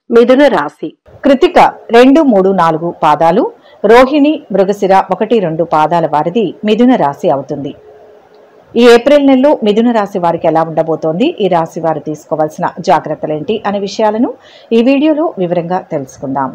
మిథున రాశి కృతిక రెండు మూడు నాలుగు పాదాలు రోహిణి మృగశిర ఒకటి రెండు పాదాల వారిది మిథున రాశి అవుతుంది ఈ ఏప్రిల్ నెలలో మిథున రాశి వారికి ఎలా ఉండబోతోంది ఈ రాశి వారు తీసుకోవాల్సిన జాగ్రత్తలేంటి అనే విషయాలను ఈ వీడియోలో వివరంగా తెలుసుకుందాం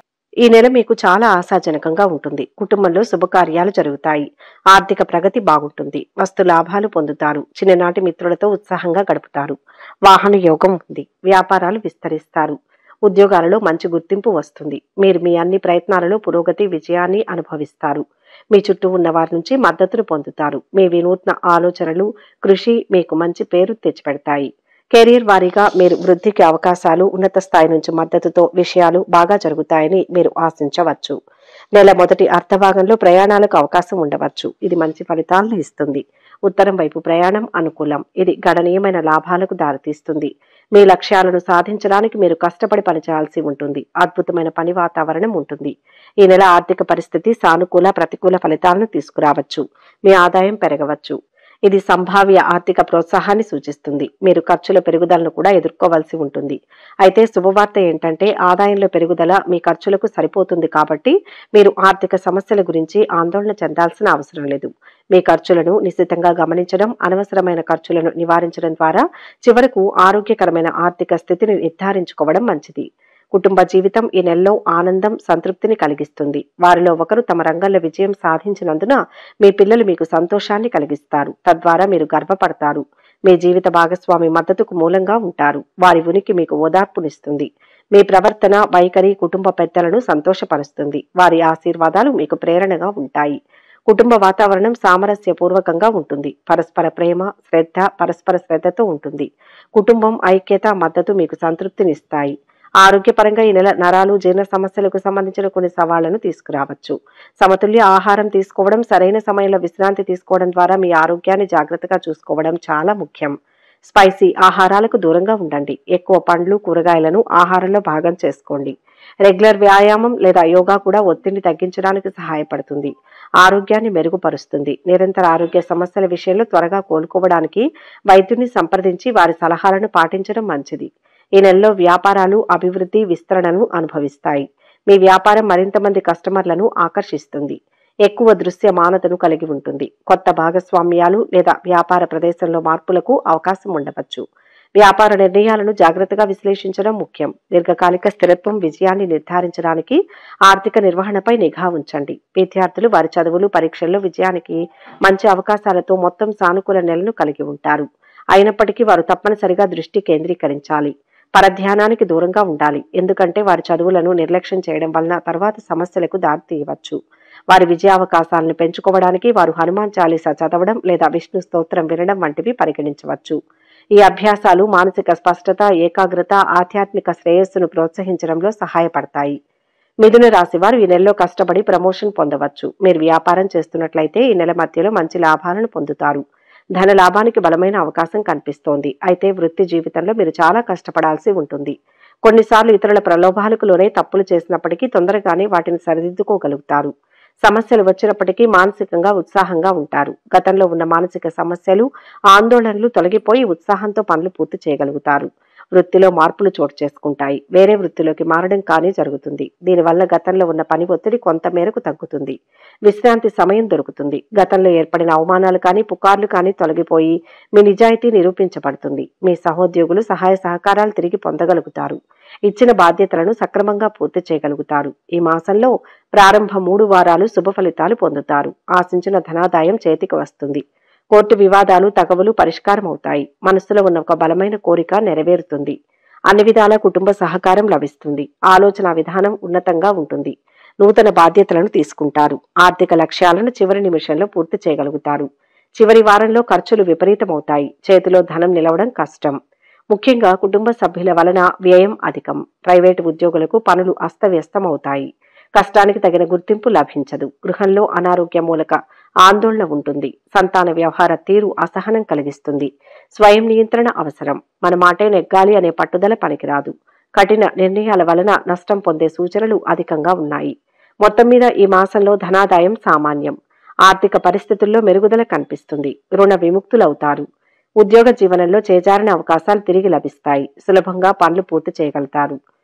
ఈ నెల మీకు చాలా ఆశాజనకంగా ఉంటుంది కుటుంబంలో శుభకార్యాలు జరుగుతాయి ఆర్థిక ప్రగతి బాగుంటుంది వస్తు లాభాలు పొందుతారు చిన్ననాటి మిత్రులతో ఉత్సాహంగా గడుపుతారు వాహన యోగం ఉంది వ్యాపారాలు విస్తరిస్తారు ఉద్యోగాలలో మంచి గుర్తింపు వస్తుంది మీరు మీ అన్ని ప్రయత్నాలలో పురోగతి విజయాన్ని అనుభవిస్తారు మీ చుట్టూ ఉన్న వారి నుంచి మద్దతును పొందుతారు మీ వినూత్న ఆలోచనలు కృషి మీకు మంచి పేరు తెచ్చిపెడతాయి కెరీర్ వారీగా మీరు వృద్ధికి అవకాశాలు ఉన్నత స్థాయి నుంచి మద్దతుతో విషయాలు బాగా జరుగుతాయని మీరు ఆశించవచ్చు నెల మొదటి అర్ధభాగంలో ప్రయాణాలకు అవకాశం ఉండవచ్చు ఇది మంచి ఫలితాలను ఇస్తుంది ఉత్తరం వైపు ప్రయాణం అనుకూలం ఇది గణనీయమైన లాభాలకు దారితీస్తుంది మీ లక్ష్యాలను సాధించడానికి మీరు కష్టపడి పనిచేయాల్సి ఉంటుంది అద్భుతమైన పని వాతావరణం ఉంటుంది ఈ నెల ఆర్థిక పరిస్థితి సానుకూల ప్రతికూల ఫలితాలను తీసుకురావచ్చు మీ ఆదాయం పెరగవచ్చు ఇది సంభావ్య ఆర్థిక ప్రోత్సాహాన్ని సూచిస్తుంది మీరు ఖర్చుల పెరుగుదలను కూడా ఎదుర్కోవాల్సి ఉంటుంది అయితే శుభవార్త ఏంటంటే ఆదాయంలో పెరుగుదల మీ ఖర్చులకు సరిపోతుంది కాబట్టి మీరు ఆర్థిక సమస్యల గురించి ఆందోళన చెందాల్సిన అవసరం లేదు మీ ఖర్చులను నిశ్చితంగా గమనించడం అనవసరమైన ఖర్చులను నివారించడం ద్వారా చివరకు ఆరోగ్యకరమైన ఆర్థిక స్థితిని నిర్ధారించుకోవడం మంచిది కుటుంబ జీవితం ఈ నెలలో ఆనందం సంతృప్తిని కలిగిస్తుంది వారిలో ఒకరు తమ రంగంలో విజయం సాధించినందున మీ పిల్లలు మీకు సంతోషాన్ని కలిగిస్తారు తద్వారా మీరు గర్వపడతారు మీ జీవిత భాగస్వామి మద్దతుకు మూలంగా ఉంటారు వారి ఉనికి మీకు ఓదార్పునిస్తుంది మీ ప్రవర్తన వైఖరి కుటుంబ పెద్దలను సంతోషపరుస్తుంది వారి ఆశీర్వాదాలు మీకు ప్రేరణగా ఉంటాయి కుటుంబ వాతావరణం సామరస్యపూర్వకంగా ఉంటుంది పరస్పర ప్రేమ శ్రద్ధ పరస్పర శ్రద్ధతో ఉంటుంది కుటుంబం ఐక్యత మద్దతు మీకు సంతృప్తినిస్తాయి ఆరోగ్యపరంగా ఈ నెల నరాలు జీర్ణ సమస్యలకు సంబంధించిన కొన్ని సవాళ్లను తీసుకురావచ్చు సమతుల్య ఆహారం తీసుకోవడం సరైన సమయంలో విశ్రాంతి తీసుకోవడం ద్వారా మీ ఆరోగ్యాన్ని జాగ్రత్తగా చూసుకోవడం చాలా ముఖ్యం స్పైసీ ఆహారాలకు దూరంగా ఉండండి ఎక్కువ పండ్లు కూరగాయలను ఆహారంలో భాగం చేసుకోండి రెగ్యులర్ వ్యాయామం లేదా యోగా కూడా ఒత్తిడిని తగ్గించడానికి సహాయపడుతుంది ఆరోగ్యాన్ని మెరుగుపరుస్తుంది నిరంతర ఆరోగ్య సమస్యల విషయంలో త్వరగా కోలుకోవడానికి వైద్యుని సంప్రదించి వారి సలహాలను పాటించడం మంచిది ఈ నెలలో వ్యాపారాలు అభివృద్ధి విస్తరణను అనుభవిస్తాయి మీ వ్యాపారం మరింత మంది కస్టమర్లను ఆకర్షిస్తుంది ఎక్కువ దృశ్యమానతను కలిగి ఉంటుంది కొత్త భాగస్వామ్యాలు లేదా వ్యాపార ప్రదేశంలో మార్పులకు అవకాశం ఉండవచ్చు వ్యాపార నిర్ణయాలను జాగ్రత్తగా విశ్లేషించడం ముఖ్యం దీర్ఘకాలిక స్థిరత్వం విజయాన్ని నిర్ధారించడానికి ఆర్థిక నిర్వహణపై నిఘా ఉంచండి విద్యార్థులు వారి చదువులు పరీక్షల్లో విజయానికి మంచి అవకాశాలతో మొత్తం సానుకూల నెలను కలిగి ఉంటారు అయినప్పటికీ వారు తప్పనిసరిగా దృష్టి కేంద్రీకరించాలి పరధ్యానానికి దూరంగా ఉండాలి ఎందుకంటే వారి చదువులను నిర్లక్ష్యం చేయడం వలన తర్వాత సమస్యలకు దారితీయవచ్చు వారి విజయావకాశాలను పెంచుకోవడానికి వారు హనుమాన్ చాలీసా చదవడం లేదా విష్ణు స్తోత్రం వినడం వంటివి పరిగణించవచ్చు ఈ అభ్యాసాలు మానసిక స్పష్టత ఏకాగ్రత ఆధ్యాత్మిక శ్రేయస్సును ప్రోత్సహించడంలో సహాయపడతాయి మిథున రాశి వారు ఈ నెలలో కష్టపడి ప్రమోషన్ పొందవచ్చు మీరు వ్యాపారం చేస్తున్నట్లయితే ఈ నెల మధ్యలో మంచి లాభాలను పొందుతారు ధన లాభానికి బలమైన అవకాశం కనిపిస్తోంది అయితే వృత్తి జీవితంలో మీరు చాలా కష్టపడాల్సి ఉంటుంది కొన్నిసార్లు ఇతరుల ప్రలోభాలకు లోనే తప్పులు చేసినప్పటికీ తొందరగానే వాటిని సరిదిద్దుకోగలుగుతారు సమస్యలు వచ్చినప్పటికీ మానసికంగా ఉత్సాహంగా ఉంటారు గతంలో ఉన్న మానసిక సమస్యలు ఆందోళనలు తొలగిపోయి ఉత్సాహంతో పనులు పూర్తి చేయగలుగుతారు వృత్తిలో మార్పులు చోటు చేసుకుంటాయి వేరే వృత్తిలోకి మారడం కానీ జరుగుతుంది దీనివల్ల గతంలో ఉన్న పని ఒత్తిడి కొంత మేరకు తగ్గుతుంది విశ్రాంతి సమయం దొరుకుతుంది గతంలో ఏర్పడిన అవమానాలు కానీ పుకార్లు కానీ తొలగిపోయి మీ నిజాయితీ నిరూపించబడుతుంది మీ సహోద్యోగులు సహాయ సహకారాలు తిరిగి పొందగలుగుతారు ఇచ్చిన బాధ్యతలను సక్రమంగా పూర్తి చేయగలుగుతారు ఈ మాసంలో ప్రారంభ మూడు వారాలు శుభ ఫలితాలు పొందుతారు ఆశించిన ధనాదాయం చేతికి వస్తుంది కోర్టు వివాదాలు తగవులు పరిష్కారం అవుతాయి మనసులో ఉన్న ఒక బలమైన కోరిక నెరవేరుతుంది అన్ని విధాల కుటుంబ సహకారం లభిస్తుంది ఆలోచన విధానం ఉన్నతంగా ఉంటుంది నూతన బాధ్యతలను తీసుకుంటారు ఆర్థిక లక్ష్యాలను చివరి నిమిషంలో పూర్తి చేయగలుగుతారు చివరి వారంలో ఖర్చులు విపరీతమవుతాయి చేతిలో ధనం నిలవడం కష్టం ముఖ్యంగా కుటుంబ సభ్యుల వలన వ్యయం అధికం ప్రైవేటు ఉద్యోగులకు పనులు అస్తవ్యస్తం అవుతాయి కష్టానికి తగిన గుర్తింపు లభించదు గృహంలో అనారోగ్య మూలక ఆందోళన ఉంటుంది సంతాన వ్యవహార తీరు అసహనం కలిగిస్తుంది స్వయం నియంత్రణ అవసరం మన మాటే నెగ్గాలి అనే పట్టుదల పనికిరాదు కఠిన నిర్ణయాల వలన నష్టం పొందే సూచనలు అధికంగా ఉన్నాయి మొత్తం మీద ఈ మాసంలో ధనాదాయం సామాన్యం ఆర్థిక పరిస్థితుల్లో మెరుగుదల కనిపిస్తుంది రుణ విముక్తులవుతారు ఉద్యోగ జీవనంలో చేజారిన అవకాశాలు తిరిగి లభిస్తాయి సులభంగా పనులు పూర్తి చేయగలుగుతారు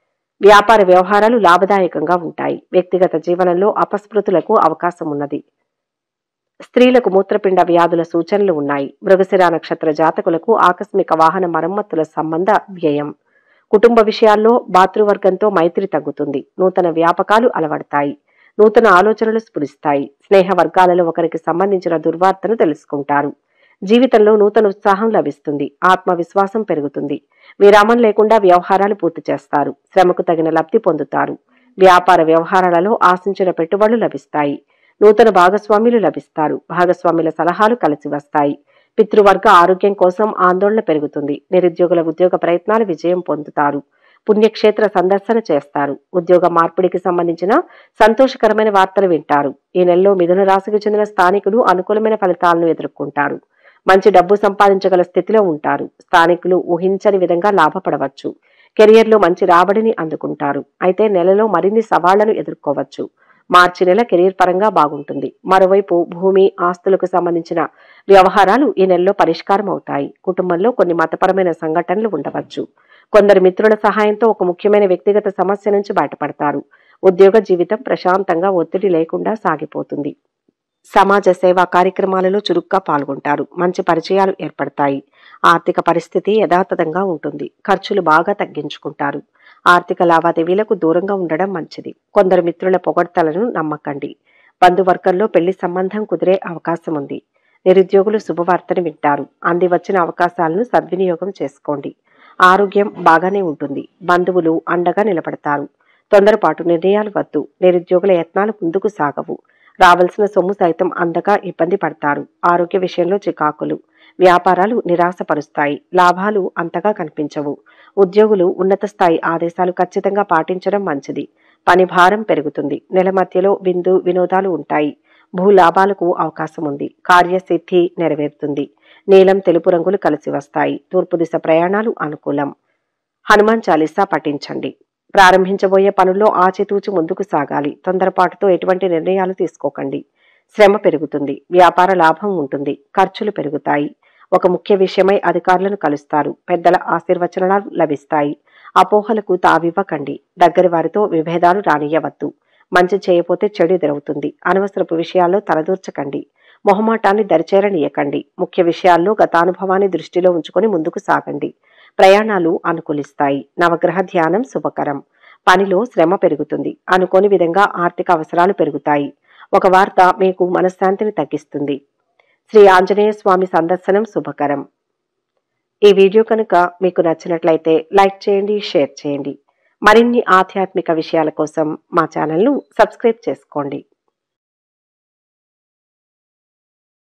వ్యాపార వ్యవహారాలు లాభదాయకంగా ఉంటాయి వ్యక్తిగత జీవనంలో అపస్మృతులకు అవకాశం ఉన్నది స్త్రీలకు మూత్రపిండ వ్యాధుల సూచనలు ఉన్నాయి మృగశిర నక్షత్ర జాతకులకు ఆకస్మిక వాహన మరమ్మతుల సంబంధ వ్యయం కుటుంబ విషయాల్లో భాతృవర్గంతో మైత్రి తగ్గుతుంది నూతన వ్యాపకాలు అలవడతాయి నూతన ఆలోచనలు స్ఫురిస్తాయి స్నేహ వర్గాలలో ఒకరికి సంబంధించిన దుర్వార్తను తెలుసుకుంటారు జీవితంలో నూతన ఉత్సాహం లభిస్తుంది ఆత్మవిశ్వాసం పెరుగుతుంది విరామం లేకుండా వ్యవహారాలు పూర్తి చేస్తారు శ్రమకు తగిన లబ్ధి పొందుతారు వ్యాపార వ్యవహారాలలో ఆశించిన పెట్టుబడులు లభిస్తాయి నూతన భాగస్వాములు లభిస్తారు భాగస్వాముల సలహాలు కలిసి వస్తాయి పితృవర్గ ఆరోగ్యం కోసం ఆందోళన పెరుగుతుంది నిరుద్యోగుల ఉద్యోగ ప్రయత్నాలు విజయం పొందుతారు పుణ్యక్షేత్ర సందర్శన చేస్తారు ఉద్యోగ మార్పిడికి సంబంధించిన సంతోషకరమైన వార్తలు వింటారు ఈ నెలలో మిథున రాశికి చెందిన స్థానికులు అనుకూలమైన ఫలితాలను ఎదుర్కొంటారు మంచి డబ్బు సంపాదించగల స్థితిలో ఉంటారు స్థానికులు ఊహించని విధంగా లాభపడవచ్చు కెరియర్లో మంచి రాబడిని అందుకుంటారు అయితే నెలలో మరిన్ని సవాళ్లను ఎదుర్కోవచ్చు మార్చి నెల కెరీర్ పరంగా బాగుంటుంది మరోవైపు భూమి ఆస్తులకు సంబంధించిన వ్యవహారాలు ఈ నెలలో పరిష్కారం అవుతాయి కుటుంబంలో కొన్ని మతపరమైన సంఘటనలు ఉండవచ్చు కొందరు మిత్రుల సహాయంతో ఒక ముఖ్యమైన వ్యక్తిగత సమస్య నుంచి బయటపడతారు ఉద్యోగ జీవితం ప్రశాంతంగా ఒత్తిడి లేకుండా సాగిపోతుంది సమాజ సేవా కార్యక్రమాలలో చురుగ్గా పాల్గొంటారు మంచి పరిచయాలు ఏర్పడతాయి ఆర్థిక పరిస్థితి యథాతథంగా ఉంటుంది ఖర్చులు బాగా తగ్గించుకుంటారు ఆర్థిక లావాదేవీలకు దూరంగా ఉండడం మంచిది కొందరు మిత్రుల పొగడ్తలను నమ్మకండి బంధువర్గంలో పెళ్లి సంబంధం కుదిరే అవకాశం ఉంది నిరుద్యోగులు శుభవార్తను వింటారు అంది వచ్చిన అవకాశాలను సద్వినియోగం చేసుకోండి ఆరోగ్యం బాగానే ఉంటుంది బంధువులు అండగా నిలబడతారు తొందరపాటు నిర్ణయాలు వద్దు నిరుద్యోగుల యత్నాలు ముందుకు సాగవు రావాల్సిన సొమ్ము సైతం అందగా ఇబ్బంది పడతారు ఆరోగ్య విషయంలో చికాకులు వ్యాపారాలు నిరాశపరుస్తాయి లాభాలు అంతగా కనిపించవు ఉద్యోగులు ఉన్నత స్థాయి ఆదేశాలు ఖచ్చితంగా పాటించడం మంచిది పని భారం పెరుగుతుంది నెల మధ్యలో విందు వినోదాలు ఉంటాయి భూ లాభాలకు అవకాశం ఉంది కార్యసిద్ధి నెరవేరుతుంది నీలం తెలుపు రంగులు కలిసి వస్తాయి తూర్పు దిశ ప్రయాణాలు అనుకూలం హనుమాన్ చాలీసా పఠించండి ప్రారంభించబోయే పనుల్లో ఆచితూచి ముందుకు సాగాలి తొందరపాటుతో ఎటువంటి నిర్ణయాలు తీసుకోకండి శ్రమ పెరుగుతుంది వ్యాపార లాభం ఉంటుంది ఖర్చులు పెరుగుతాయి ఒక ముఖ్య విషయమై అధికారులను కలుస్తారు పెద్దల ఆశీర్వచనాలు లభిస్తాయి అపోహలకు తావివ్వకండి దగ్గరి వారితో విభేదాలు రానియవద్దు మంచి చేయపోతే చెడు ఎదురవుతుంది అనవసరపు విషయాల్లో తలదూర్చకండి మొహమాటాన్ని దరిచేరనీయకండి ముఖ్య విషయాల్లో గతానుభవాన్ని దృష్టిలో ఉంచుకొని ముందుకు సాగండి ప్రయాణాలు అనుకూలిస్తాయి నవగ్రహ ధ్యానం శుభకరం పనిలో శ్రమ పెరుగుతుంది అనుకోని విధంగా ఆర్థిక అవసరాలు పెరుగుతాయి ఒక వార్త మీకు మనశ్శాంతిని తగ్గిస్తుంది శ్రీ ఆంజనేయ స్వామి సందర్శనం శుభకరం ఈ వీడియో కనుక మీకు నచ్చినట్లయితే లైక్ చేయండి షేర్ చేయండి మరిన్ని ఆధ్యాత్మిక విషయాల కోసం మా ఛానల్ను సబ్స్క్రైబ్ చేసుకోండి